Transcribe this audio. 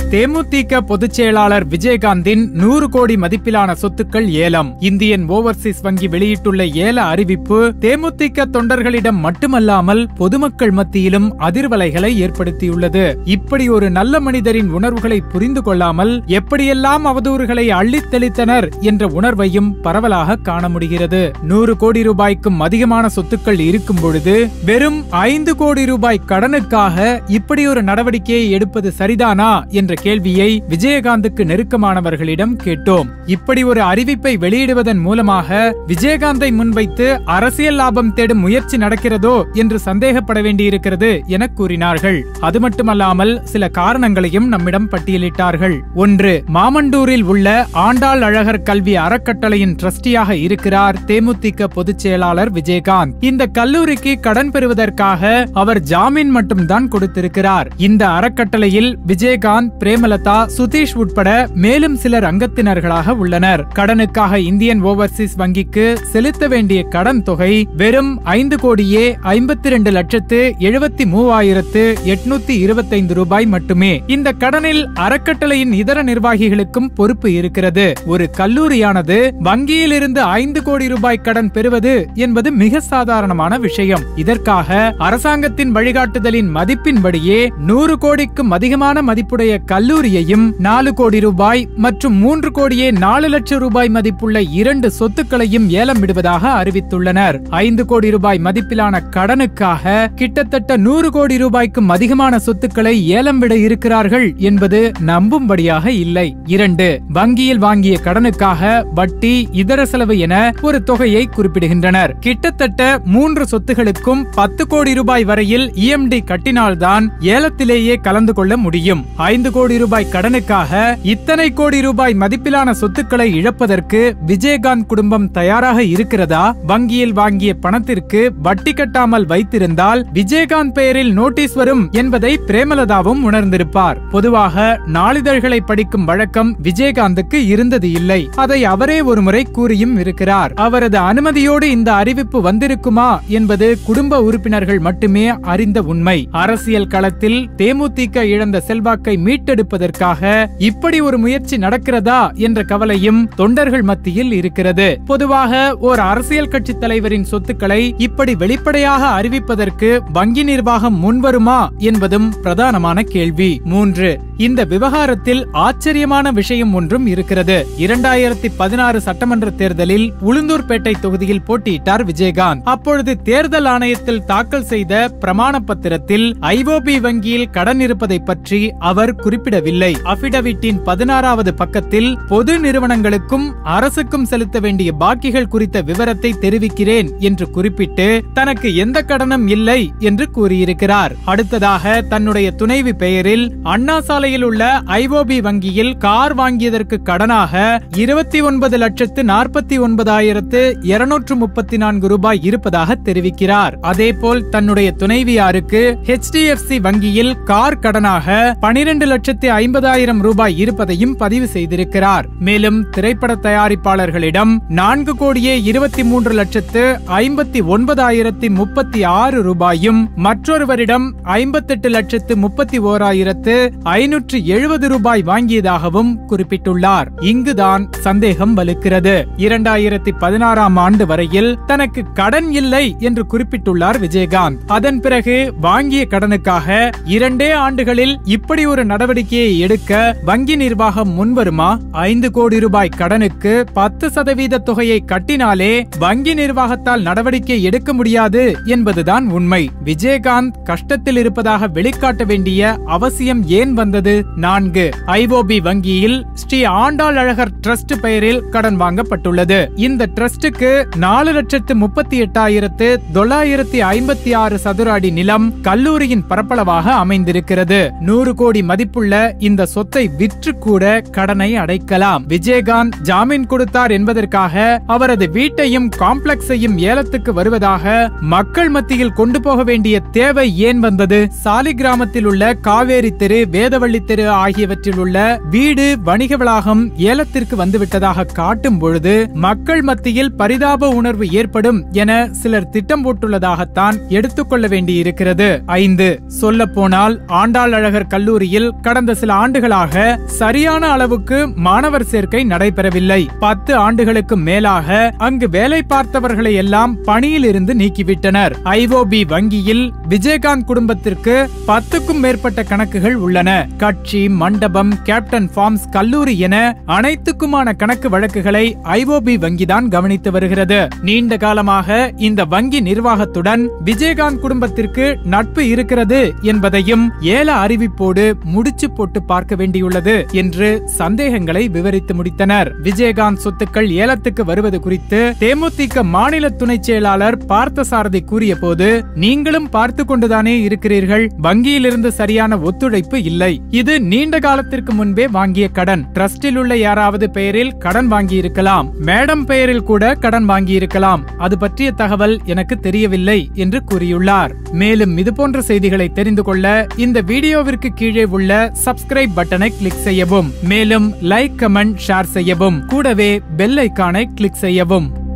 தேமுதிக பொதுச் செயலாளர் விஜயகாந்தின் நூறு கோடி மதிப்பிலான சொத்துக்கள் ஏலம் இந்தியன் ஓவர்சீஸ் வங்கி வெளியிட்டுள்ள ஏல அறிவிப்பு தேமுதிக தொண்டர்களிடம் மட்டுமல்லாமல் பொதுமக்கள் மத்தியிலும் அதிர்வலைகளை ஏற்படுத்தியுள்ளது இப்படி ஒரு நல்ல மனிதரின் உணர்வுகளை புரிந்து கொள்ளாமல் எப்படியெல்லாம் அவதூறுகளை அள்ளித் தெளித்தனர் என்ற உணர்வையும் பரவலாக காண முடிகிறது நூறு கோடி ரூபாய்க்கும் அதிகமான சொத்துக்கள் இருக்கும் பொழுது வெறும் ஐந்து கோடி ரூபாய் கடனுக்காக இப்படி ஒரு நடவடிக்கையை எடுப்பது சரிதானா என்ற கேள்வியை விஜயகாந்துக்கு நெருக்கமானவர்களிடம் கேட்டோம் இப்படி ஒரு அறிவிப்பை வெளியிடுவதன் மூலமாக விஜயகாந்தை முன்வைத்து அரசியல் லாபம் தேடும் முயற்சி நடக்கிறதோ என்று சந்தேகப்பட வேண்டியிருக்கிறது என கூறினார்கள் அது மட்டுமல்லாமல் சில காரணங்களையும் நம்மிடம் பட்டியலிட்டார்கள் ஒன்று மாமண்டூரில் உள்ள ஆண்டாள் அழகர் கல்வி அறக்கட்டளையின் ட்ரஸ்டியாக இருக்கிறார் தேமுதிக பொதுச் செயலாளர் விஜயகாந்த் இந்த கல்லூரிக்கு கடன் பெறுவதற்காக அவர் ஜாமீன் மட்டும்தான் கொடுத்திருக்கிறார் இந்த அறக்கட்டளையில் விஜயகாந்த் பிரேமலதா சுதீஷ் உட்பட மேலும் சிலர் அங்கத்தினர்களாக உள்ளனர் கடனுக்காக இந்தியன் ஓவர்சீஸ் வங்கிக்கு செலுத்த வேண்டிய கடன் தொகை வெறும் ஐந்து கோடியே ஐம்பத்தி ரெண்டு லட்சத்து எழுபத்தி மூவாயிரத்து எட்நூத்தி இருபத்தைந்து ரூபாய் மட்டுமே இந்த கடனில் அறக்கட்டளையின் இதர நிர்வாகிகளுக்கும் பொறுப்பு இருக்கிறது ஒரு கல்லூரியானது வங்கியில் இருந்து ஐந்து கோடி ரூபாய் கடன் பெறுவது என்பது மிக சாதாரணமான விஷயம் இதற்காக அரசாங்கத்தின் வழிகாட்டுதலின் மதிப்பின்படியே நூறு கோடிக்கும் அதிகமான மதிப்புடைய கல்லூரியையும் நாலு கோடி ரூபாய் மற்றும் மூன்று கோடியே நாலு லட்சம் ரூபாய் மதிப்புள்ள இரண்டு சொத்துக்களையும் ஏலம் விடுவதாக அறிவித்துள்ளனர் ஐந்து கோடி ரூபாய் மதிப்பிலான கடனுக்காக கிட்டத்தட்ட நூறு கோடி ரூபாய்க்கும் அதிகமான சொத்துக்களை ஏலம் விட இருக்கிறார்கள் என்பது நம்பும்படியாக இல்லை இரண்டு வங்கியில் வாங்கிய கடனுக்காக வட்டி இதர செலவு என ஒரு தொகையை குறிப்பிடுகின்றனர் கிட்டத்தட்ட மூன்று சொத்துகளுக்கும் பத்து கோடி ரூபாய் வரையில் இஎம்டி கட்டினால்தான் ஏலத்திலேயே கலந்து கொள்ள முடியும் ஐந்து கோடி ரூபாய் கடனுக்காக இத்தனை கோடி ரூபாய் மதிப்பிலான சொத்துக்களை இழப்பதற்கு விஜயகாந்த் குடும்பம் தயாராக இருக்கிறதா வங்கியில் வாங்கிய பணத்திற்கு வட்டி கட்டாமல் வைத்திருந்தால் விஜயகாந்த் பெயரில் நோட்டீஸ் வரும் என்பதை பிரேமலதாவும் உணர்ந்திருப்பார் பொதுவாக நாளிதழ்களை படிக்கும் வழக்கம் விஜயகாந்துக்கு இருந்தது இல்லை அதை அவரே ஒருமுறை கூறியும் இருக்கிறார் அவரது அனுமதியோடு இந்த அறிவிப்பு வந்திருக்குமா என்பது குடும்ப உறுப்பினர்கள் மட்டுமே அறிந்த உண்மை அரசியல் களத்தில் தேமுதிக இழந்த செல்வாக்கை மீட்டெடுப்பதற்காக இப்படி ஒரு முயற்சி நடக்கிறதா என்ற கவலையும் தொண்டர்கள் மத்தியில் இருக்கிறது பொதுவாக ஓர் அரசியல் கட்சி தலைவரின் சொத்துக்களை இப்படி வெளிப்படையாக அறிவிப்பதற்கு வங்கி நிர்வாகம் முன்வருமா என்பதும் பிரதானமான கேள்வி மூன்று இந்த விவகாரத்தில் ஆச்சரியமான விஷயம் ஒன்றும் இருக்கிறது இரண்டாயிரத்தி பதினாறு சட்டமன்ற தேர்தலில் உளுந்தூர்பேட்டை தொகுதியில் போட்டியிட்டார் விஜயகாந்த் அப்பொழுது தேர்தல் ஆணையத்தில் தாக்கல் செய்த பிரமாண பத்திரத்தில் ஐஓபி வங்கியில் கடன் இருப்பதை பற்றி அவர் குறிப்பிடவில்லை அபிடவிட்டின் பதினாறாவது பக்கத்தில் பொது நிறுவனங்களுக்கும் அரசுக்கும் செலுத்த வேண்டிய பாக்கிகள் குறித்த விவரத்தை தெரிவிக்கிறேன் என்று குறிப்பிட்டு தனக்கு எந்த கடனும் இல்லை என்று கூறியிருக்கிறார் அடுத்ததாக தன்னுடைய துணைவி பெயரில் அண்ணா சாலையில் உள்ள ஐஓபி வங்கியில் கார் வாங்கியதற்கு கடனாக இருபத்தி ஒன்பது லட்சத்து நாற்பத்தி ஒன்பதாயிரத்து இருநூற்று முப்பத்தி நான்கு ரூபாய் இருப்பதாக தெரிவிக்கிறார் அதேபோல் தன்னுடைய துணைவியாருக்கு ஹெச்டிஎஃப்சி வங்கியில் கார் கடனாக பனிரெண்டு லட்சத்து ஐம்பதாயிரம் ரூபாய் இருப்பதையும் பதிவு செய்திருக்கிறார் மேலும் திரைப்பட தயாரிப்பாளர்களிடம் நான்கு கோடியே இருபத்தி மூன்று லட்சத்து ஐம்பத்தி ஒன்பதாயிரத்தி முப்பத்தி ஆறு ரூபாயும் மற்றொருவரிடம் ஐம்பத்தெட்டு லட்சத்து முப்பத்தி ஓராயிரத்து ஐநூற்று எழுபது ரூபாய் வாங்கியதாகவும் குறிப்பிட்டுள்ளார் இங்குதான் சந்தேகம் வலுக்கிறது இரண்டாயிரத்தி பதினாறாம் ஆண்டு வரையில் தனக்கு கடன் இல்லை என்று குறிப்பிட்டுள்ளார் விஜயகாந்த் அதன் பிறகு வாங்கிய கடனுக்காக இரண்டே ஆண்டுகளில் இப்படி ஒரு நடவடிக்கையை எடுக்க வங்கி நிர்வாகம் முன்வருமா ஐந்து கோடி ரூபாய் கடனுக்கு பத்து சதவீத தொகையை கட்டினாலே வங்கி நிர்வாகத்தால் நடவடிக்கை எடுக்க முடியாது என்பதுதான் உண்மை விஜயகாந்த் கஷ்டத்தில் இருப்பதாக வெளிக்காட்ட வேண்டிய அவசியம் ஏன் வந்தது நான்கு ஐஓபி வங்கியில் ஸ்ரீ ஆண்டாள் அழகர் டிரஸ்ட் பெயரில் கடன் வாங்கப்பட்டுள்ளது இந்த டிரஸ்டுக்கு நாலு லட்சத்து முப்பத்தி எட்டாயிரத்து தொள்ளாயிரத்தி ஐம்பத்தி ஆறு சதுர அடி நிலம் கல்லூரியின் பரப்பளவாக அமைந்திருக்கிறது நூறு கோடி மதிப்புள்ள இந்த சொத்தை விற்று கூட கடனை அடைக்கலாம் விஜயகாந்த் ஜாமீன் கொடுத்தார் என்பதற்காக அவரது வீட்டையும் காம்ப்ளெக்ஸையும் ஏலத்துக்கு வருவதாக மக்கள் மத்தியில் கொண்டு போக வேண்டிய தேவை ஏன் வந்தது சாலி கிராமத்தில் உள்ள காவேரி தெரு வேதவள்ளி தெரு ஆகியவற்றில் உள்ள வீடு வணிக வளாகம் ஏலத்திற்கு வந்துவிட்டதாக காட்டும் பொழுது மக்கள் மத்தியில் பரிதாப உணர்வு ஏற்படும் என சிலர் திட்டம் போட்டுள்ளதாகத்தான் எடுத்துக்கொள்ள வேண்டியிருக்கிறது ஐந்து சொல்ல போனால் ஆண்டாள் அழகர் கல்லூரியில் கடந்த கடந்த சில ஆண்டுகளாக சரியான அளவுக்கு மாணவர் சேர்க்கை நடைபெறவில்லை பத்து ஆண்டுகளுக்கு மேலாக அங்கு வேலை பார்த்தவர்களை எல்லாம் பணியில் இருந்து நீக்கிவிட்டனர் ஐஓபி வங்கியில் விஜயகாந்த் குடும்பத்திற்கு பத்துக்கும் மேற்பட்ட கணக்குகள் உள்ளன கட்சி மண்டபம் கேப்டன் ஃபார்ம்ஸ் கல்லூரி என அனைத்துக்குமான கணக்கு வழக்குகளை ஐஓபி வங்கிதான் கவனித்து வருகிறது நீண்ட காலமாக இந்த வங்கி நிர்வாகத்துடன் விஜயகாந்த் குடும்பத்திற்கு நட்பு இருக்கிறது என்பதையும் ஏல அறிவிப்போடு முடிச்சு போட்டு பார்க்க வேண்டியுள்ளது என்று சந்தேகங்களை விவரித்து முடித்தனர் விஜயகாந்த் சொத்துக்கள் ஏலத்துக்கு வருவது குறித்து தேமுதிக மாநில துணை செயலாளர் பார்த்தசாரதி கூறிய போது நீங்களும் பார்த்து கொண்டுதானே இருக்கிறீர்கள் வங்கியிலிருந்து சரியான ஒத்துழைப்பு இல்லை இது நீண்ட காலத்திற்கு முன்பே வாங்கிய கடன் ட்ரஸ்டில் உள்ள யாராவது பெயரில் கடன் வாங்கி இருக்கலாம் மேடம் பெயரில் கூட கடன் வாங்கி இருக்கலாம் அது பற்றிய தகவல் எனக்கு தெரியவில்லை என்று கூறியுள்ளார் மேலும் இதுபோன்ற செய்திகளை தெரிந்து கொள்ள இந்த வீடியோவிற்கு கீழே உள்ள சப்ஸ்கிரைப் பட்டனை கிளிக் செய்யவும் மேலும் லைக் கமெண்ட் ஷேர் செய்யவும் கூடவே பெல் ஐக்கானை கிளிக் செய்யவும்